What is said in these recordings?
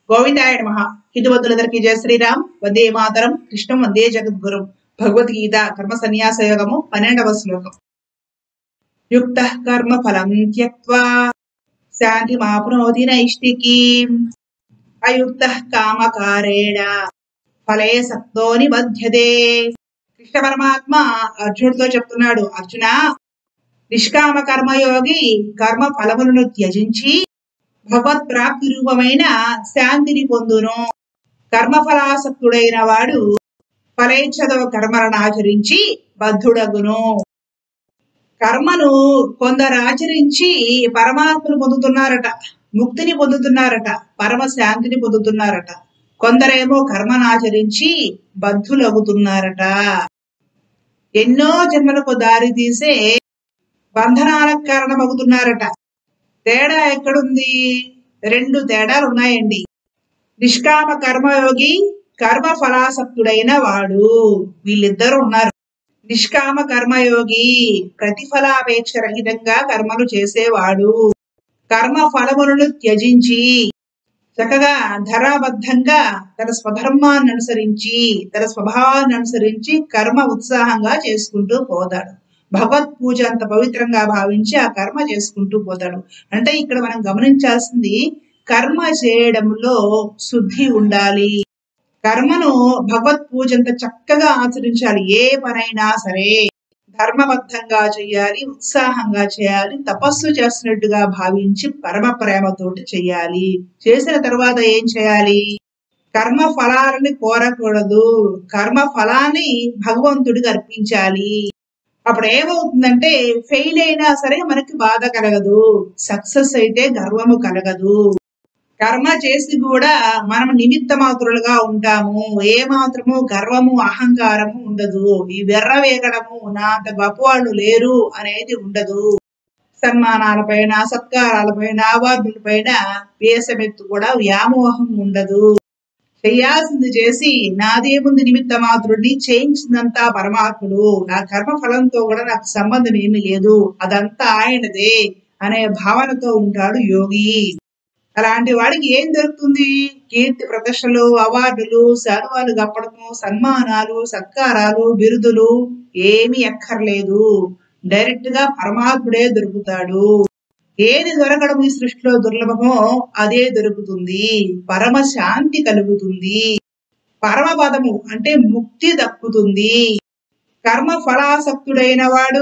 గోవిందాయ నమ హితువద్దులందరికీ జయ శ్రీరామ్ వందే మాతరం కృష్ణం వందే జగద్గురు భగవద్గీత కర్మ సన్యాస యోగము పన్నెండవ శ్లోకం యుక్త కర్మ ఫలం త్యక్వా శాంతి మాప్నోతి నైష్టికీం అయుక్త కామకారేణ ఫలే సక్తో నిబధ్యతే కృష్ణ పరమాత్మ అర్జునుడితో చెప్తున్నాడు అర్జున నిష్కామ కర్మయోగి కర్మ ఫలములను త్యజించి భగవత్ ప్రాప్తి రూపమైన శాంతిని పొందును కర్మఫలాసక్తుడైన వాడు ఫలేచ్ఛతో కర్మలను ఆచరించి బద్ధుడగును కర్మను కొందరు ఆచరించి పరమాత్మను పొందుతున్నారట ముక్తిని పొందుతున్నారట పరమ శాంతిని పొందుతున్నారట కొందరేమో కర్మను ఆచరించి బద్ధులవుతున్నారట ఎన్నో జన్మలకు దారి తీసే బంధనాలకు కారణమవుతున్నారట తేడా ఎక్కడుంది రెండు తేడాలు ఉన్నాయండి నిష్కామ కర్మయోగి కర్మ ఫలాసక్తుడైన వాడు వీళ్ళిద్దరు ఉన్నారు నిష్కామ కర్మయోగి ప్రతిఫలాపేక్ష రహితంగా కర్మలు చేసేవాడు కర్మ ఫలములను త్యజించి చక్కగా ధరాబద్ధంగా తన స్వధర్మాన్ని అనుసరించి తన స్వభావాన్ని అనుసరించి కర్మ ఉత్సాహంగా చేసుకుంటూ పోతాడు భగవత్ పూజ అంత పవిత్రంగా భావించి ఆ కర్మ చేసుకుంటూ పోతాడు అంటే ఇక్కడ మనం గమనించాల్సింది కర్మ చేయడంలో శుద్ధి ఉండాలి కర్మను భగవత్ పూజ అంత చక్కగా ఆచరించాలి ఏ పనైనా సరే ధర్మబద్ధంగా చేయాలి ఉత్సాహంగా చేయాలి తపస్సు చేస్తున్నట్టుగా భావించి పరమ ప్రేమతోటి చేయాలి చేసిన తర్వాత ఏం చేయాలి కర్మ ఫలాలని కోరకూడదు కర్మ ఫలాన్ని భగవంతుడికి అర్పించాలి అప్పుడు ఏమవుతుందంటే ఫెయిల్ అయినా సరే మనకి బాధ కలగదు సక్సెస్ అయితే గర్వము కలగదు కర్మ చేసి కూడా మనం నిమిత్త మాత్రులుగా ఉంటాము ఏ మాత్రము గర్వము అహంకారము ఉండదు ఈ వెర్ర వేగడము నా అంత గొప్పవాళ్ళు లేరు అనేది ఉండదు సన్మానాలపైన సత్కారాలపైన అవార్డులపైన వేసమెత్తు కూడా వ్యామోహం ఉండదు చేయాల్సింది చేసి నాదేముంది నిమిత్త మాత్రుడిని చేయించిందంతా పరమాత్ముడు నా కర్మ ఫలంతో కూడా నాకు సంబంధం ఏమీ లేదు అదంతా ఆయనదే అనే భావనతో ఉంటాడు యోగి అలాంటి వాడికి ఏం దొరుకుతుంది కీర్తి ప్రదర్శనలు అవార్డులు శాలువాలు గప్పడము సన్మానాలు సత్కారాలు బిరుదులు ఏమీ ఎక్కర్లేదు డైరెక్ట్ గా పరమాత్ముడే దొరుకుతాడు ఏది దొరకడం ఈ సృష్టిలో దుర్లభమో అదే దొరుకుతుంది పరమ శాంతి కలుగుతుంది పరమపదము అంటే ముక్తి దక్కుతుంది కర్మ ఫలాసక్తుడైన వాడు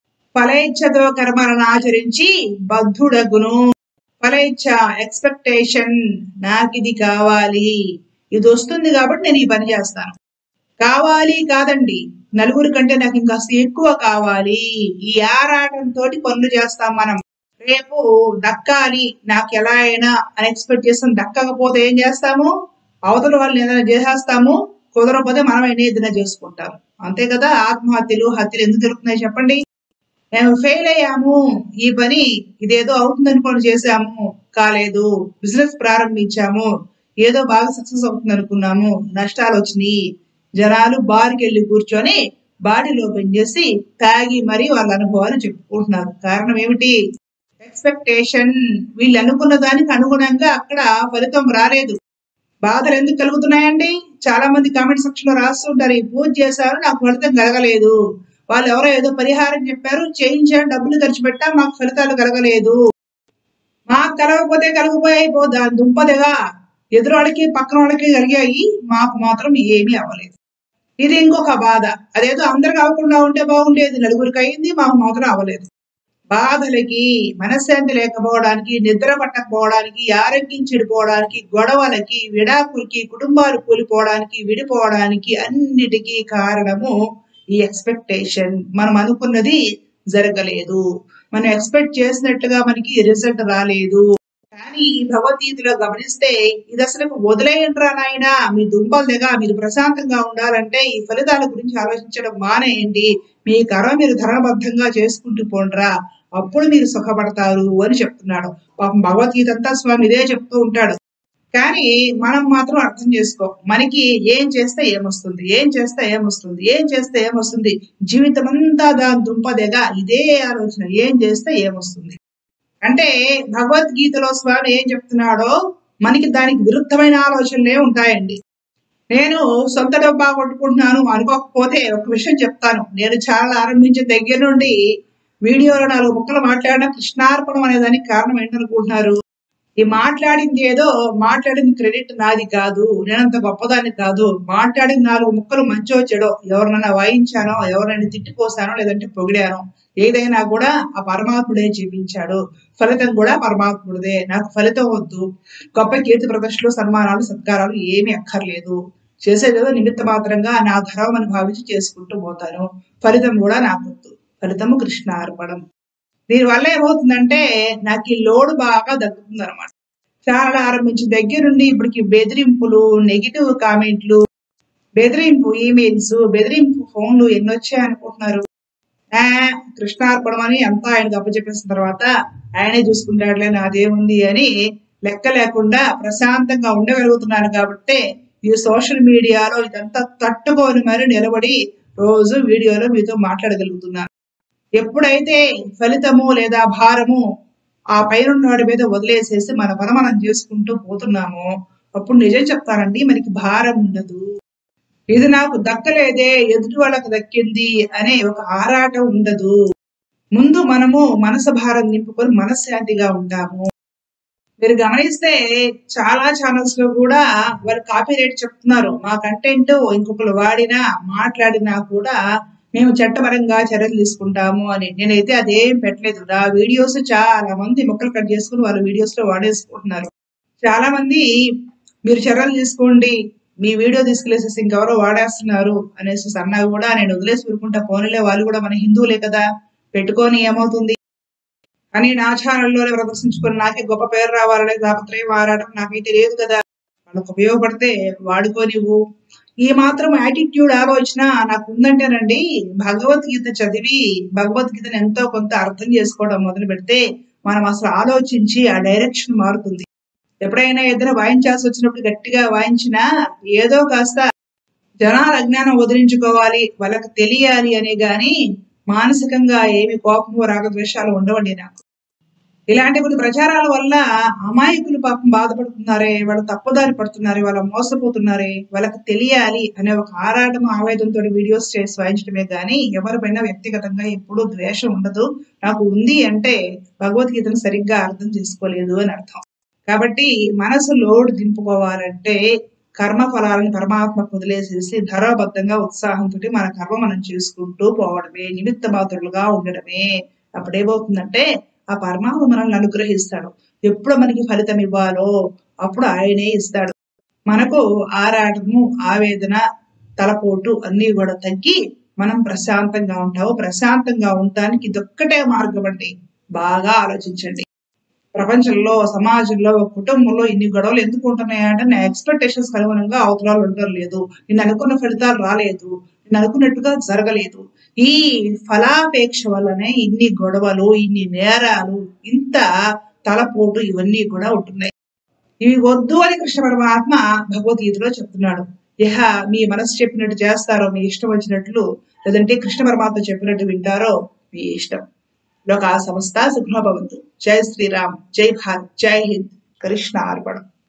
ఫలేచ్ఛతో కర్మలను ఆచరించి బద్ధుడగును ఫలేచ్ఛ ఎక్స్పెక్టేషన్ నాకు ఇది కావాలి ఇది వస్తుంది కాబట్టి నేను ఈ పని చేస్తాను కావాలి కాదండి నలుగురి కంటే నాకు ఇంకా ఎక్కువ కావాలి ఈ ఆరాటంతో పనులు చేస్తాం మనం రేపు దక్కాలి నాకు ఎలా అయినా అని ఎక్స్పెక్ట్ చేస్తాం దక్కకపోతే ఏం చేస్తాము అవతల వాళ్ళని ఏదైనా చేసేస్తాము కుదరకపోతే మనం ఏదైనా చేసుకుంటాం అంతే కదా ఆత్మహత్యలు హత్యలు ఎందుకు జరుగుతున్నాయి చెప్పండి మేము ఫెయిల్ అయ్యాము ఈ పని ఇదేదో అవుతుందనుకోని చేసాము కాలేదు బిజినెస్ ప్రారంభించాము ఏదో బాగా సక్సెస్ అవుతుంది అనుకున్నాము నష్టాలు వచ్చినాయి జనాలు బార్కి వెళ్ళి కూర్చొని బాడీలో పనిచేసి తాగి మరీ వాళ్ళ అనుభవాలు చెప్పుకుంటున్నారు కారణం ఏమిటి ఎక్స్పెక్టేషన్ వీళ్ళు అనుకున్న దానికి అనుగుణంగా అక్కడ ఫలితం రాలేదు బాధలు ఎందుకు కలుగుతున్నాయండి చాలా మంది కామెంట్ సెక్షన్ లో రాస్తుంటారు ఈ పూజ చేశారు నాకు ఫలితం కలగలేదు వాళ్ళు ఎవరో ఏదో పరిహారం చెప్పారు చేయించారు డబ్బులు ఖర్చు పెట్టా మాకు ఫలితాలు కలగలేదు మాకు కలగకపోతే కలగపోయాయి పో దాని దుంపదిగా ఎదురు వాళ్ళకి పక్కన వాళ్ళకి కలిగాయి మాకు మాత్రం ఏమీ అవ్వలేదు ఇది ఇంకొక బాధ అదేదో అందరికి అవ్వకుండా ఉంటే బాగుండేది నలుగురికి అయింది మాకు మాత్రం అవ్వలేదు బాధలకి మనశ్శాంతి లేకపోవడానికి నిద్ర పట్టకపోవడానికి ఆరోగ్యం చెడిపోవడానికి గొడవలకి విడాకులకి కుటుంబాలు కూలిపోవడానికి విడిపోవడానికి అన్నిటికీ కారణము ఈ ఎక్స్పెక్టేషన్ మనం అనుకున్నది జరగలేదు మనం ఎక్స్పెక్ట్ చేసినట్టుగా మనకి రిజల్ట్ రాలేదు కానీ భగవద్గీతలో గమనిస్తే ఇది అసలు వదిలేయండిరా నాయన మీ దుంపలు దగ్గర మీరు ప్రశాంతంగా ఉండాలంటే ఈ ఫలితాల గురించి ఆలోచించడం మానేయండి మీ కర్మ మీరు ధర్మబద్ధంగా చేసుకుంటూ పోండ్రా అప్పుడు మీరు సుఖపడతారు అని చెప్తున్నాడు పాపం భగవద్గీత అంతా స్వామి ఇదే చెప్తూ ఉంటాడు కానీ మనం మాత్రం అర్థం చేసుకో మనకి ఏం చేస్తే ఏమొస్తుంది ఏం చేస్తే ఏమొస్తుంది ఏం చేస్తే ఏమొస్తుంది జీవితం అంతా దాని దుంపదేగా ఇదే ఆలోచన ఏం చేస్తే ఏమొస్తుంది అంటే భగవద్గీతలో స్వామి ఏం చెప్తున్నాడో మనకి దానికి విరుద్ధమైన ఆలోచనలే ఉంటాయండి నేను సొంత డబ్బా కొట్టుకుంటున్నాను అనుకోకపోతే ఒక విషయం చెప్తాను నేను ఛానల్ ఆరంభించిన దగ్గర నుండి వీడియోలో నాలుగు ముక్కలు మాట్లాడిన కృష్ణార్పణం అనే దానికి కారణం ఏంటనుకుంటున్నారు ఈ మాట్లాడింది ఏదో మాట్లాడిన క్రెడిట్ నాది కాదు నేనంత గొప్పదాన్ని కాదు మాట్లాడిన నాలుగు ముక్కలు మంచో చెడో ఎవరినైనా వాయించానో ఎవరినైనా తిట్టిపోసానో లేదంటే పొగిడానో ఏదైనా కూడా ఆ పరమాత్ముడే జీవించాడు ఫలితం కూడా పరమాత్ముడిదే నాకు ఫలితం వద్దు గొప్ప కీర్తి ప్రదర్శనలు సన్మానాలు సత్కారాలు ఏమీ అక్కర్లేదు చేసేదేదో నిమిత్త మాత్రంగా నా ధర్మం అని భావించి చేసుకుంటూ పోతాను ఫలితం కూడా నాకు వద్దు ఫలితము కృష్ణ అర్పణం దీని వల్ల ఏమవుతుందంటే నాకు ఈ లోడ్ బాగా తగ్గుతుంది అనమాట ఛానల్ ఆరంభించిన దగ్గర నుండి ఇప్పటికి బెదిరింపులు నెగిటివ్ కామెంట్లు బెదిరింపు ఈమెయిల్స్ బెదిరింపు ఫోన్లు ఎన్ని వచ్చాయి అనుకుంటున్నారు ఆ కృష్ణార్పణం అని అంతా ఆయనకు అప్పచెప్పేసిన తర్వాత ఆయనే చూసుకుంటాడులే నాదేముంది అని లెక్క లేకుండా ప్రశాంతంగా ఉండగలుగుతున్నాను కాబట్టి ఈ సోషల్ మీడియాలో ఇదంతా తట్టుకొని మరి నిలబడి రోజు వీడియోలో మీతో మాట్లాడగలుగుతున్నాను ఎప్పుడైతే ఫలితము లేదా భారము ఆ పైన వాడి మీద వదిలేసేసి మన పని మనం చేసుకుంటూ పోతున్నామో అప్పుడు నిజం చెప్తానండి మనకి భారం ఉండదు ఇది నాకు దక్కలేదే ఎదుటి వాళ్ళకు దక్కింది అనే ఒక ఆరాటం ఉండదు ముందు మనము మనసు భారం నింపుకొని మనశ్శాంతిగా ఉంటాము మీరు గమనిస్తే చాలా ఛానల్స్ లో కూడా వాళ్ళు కాపీ రేట్ చెప్తున్నారు మా కంటెంట్ ఇంకొకరు వాడినా మాట్లాడినా కూడా మేము చట్టపరంగా చర్యలు తీసుకుంటాము అని నేనైతే అదేం పెట్టలేదు నా వీడియోస్ చాలా మంది మొక్కలు కట్ చేసుకుని వాళ్ళ వీడియోస్ లో వాడేసుకుంటున్నారు చాలా మంది మీరు చర్యలు తీసుకోండి మీ వీడియో తీసుకెళ్ళేసేసి ఇంకెవరో వాడేస్తున్నారు అనేసి అన్నా కూడా నేను వదిలేసి ఊరుకుంటా పోనీలే వాళ్ళు కూడా మన హిందువులే కదా పెట్టుకొని ఏమవుతుంది అని నా ఛానల్లోనే ప్రదర్శించుకొని నాకే గొప్ప పేరు రావాలనే తాపత్రయం వాడడం నాకైతే లేదు కదా వాళ్ళకు ఉపయోగపడితే వాడుకోనివ్వు ఈ మాత్రం యాటిట్యూడ్ ఆలోచన నాకు ఉందంటేనండి భగవద్గీత చదివి భగవద్గీతను ఎంతో కొంత అర్థం చేసుకోవడం మొదలు పెడితే మనం అసలు ఆలోచించి ఆ డైరెక్షన్ మారుతుంది ఎప్పుడైనా ఏదైనా వాయించాల్సి వచ్చినప్పుడు గట్టిగా వాయించినా ఏదో కాస్త జనాల అజ్ఞానం వదిలించుకోవాలి వాళ్ళకి తెలియాలి అనే గాని మానసికంగా ఏమి కోపము రాగద్వేషాలు ఉండవండి నాకు ఇలాంటి కొన్ని ప్రచారాల వల్ల అమాయకులు పాపం బాధపడుతున్నారే వాళ్ళు తప్పుదారి పడుతున్నారే వాళ్ళ మోసపోతున్నారే వాళ్ళకి తెలియాలి అనే ఒక ఆరాటం ఆవేదంతో వీడియోస్ చేసి వాయించడమే గాని ఎవరిపైన వ్యక్తిగతంగా ఎప్పుడూ ద్వేషం ఉండదు నాకు ఉంది అంటే భగవద్గీతను సరిగ్గా అర్థం చేసుకోలేదు అని అర్థం కాబట్టి మనసు లోడ్ దింపుకోవాలంటే కర్మ ఫలాలను పరమాత్మకు వదిలేసేసి ధరాబద్ధంగా ఉత్సాహంతో మన కర్మ మనం చేసుకుంటూ పోవడమే నిమిత్త మాత్రులుగా ఉండడమే అప్పుడేమవుతుందంటే ఆ పరమాత్మ మనల్ని అనుగ్రహిస్తాడు ఎప్పుడు మనకి ఫలితం ఇవ్వాలో అప్పుడు ఆయనే ఇస్తాడు మనకు ఆరాటము ఆవేదన తలపోటు అన్ని కూడా తగ్గి మనం ప్రశాంతంగా ఉంటాము ప్రశాంతంగా ఉండటానికి ఇదొక్కటే మార్గం అండి బాగా ఆలోచించండి ప్రపంచంలో సమాజంలో కుటుంబంలో ఇన్ని గొడవలు ఎందుకు ఉంటున్నాయంటే నా ఎక్స్పెక్టేషన్స్ అనుగుణంగా అవతరాలు ఉండడం లేదు నేను అనుకున్న ఫలితాలు రాలేదు నేను అనుకున్నట్టుగా జరగలేదు ఈ ఫలాపేక్ష వల్లనే ఇన్ని గొడవలు ఇన్ని నేరాలు ఇంత తలపోటు ఇవన్నీ కూడా ఉంటున్నాయి ఇవి వద్దు అని కృష్ణ పరమాత్మ భగవద్గీతలో చెప్తున్నాడు ఇహ మీ మనసు చెప్పినట్టు చేస్తారో మీ ఇష్టం వచ్చినట్లు లేదంటే కృష్ణ పరమాత్మ చెప్పినట్టు వింటారో మీ ఇష్టం లోకా సంస్థ సుఖభవంతు జై శ్రీరామ్ జై భారత్ జై హింద్ కృష్ణ అర్పణం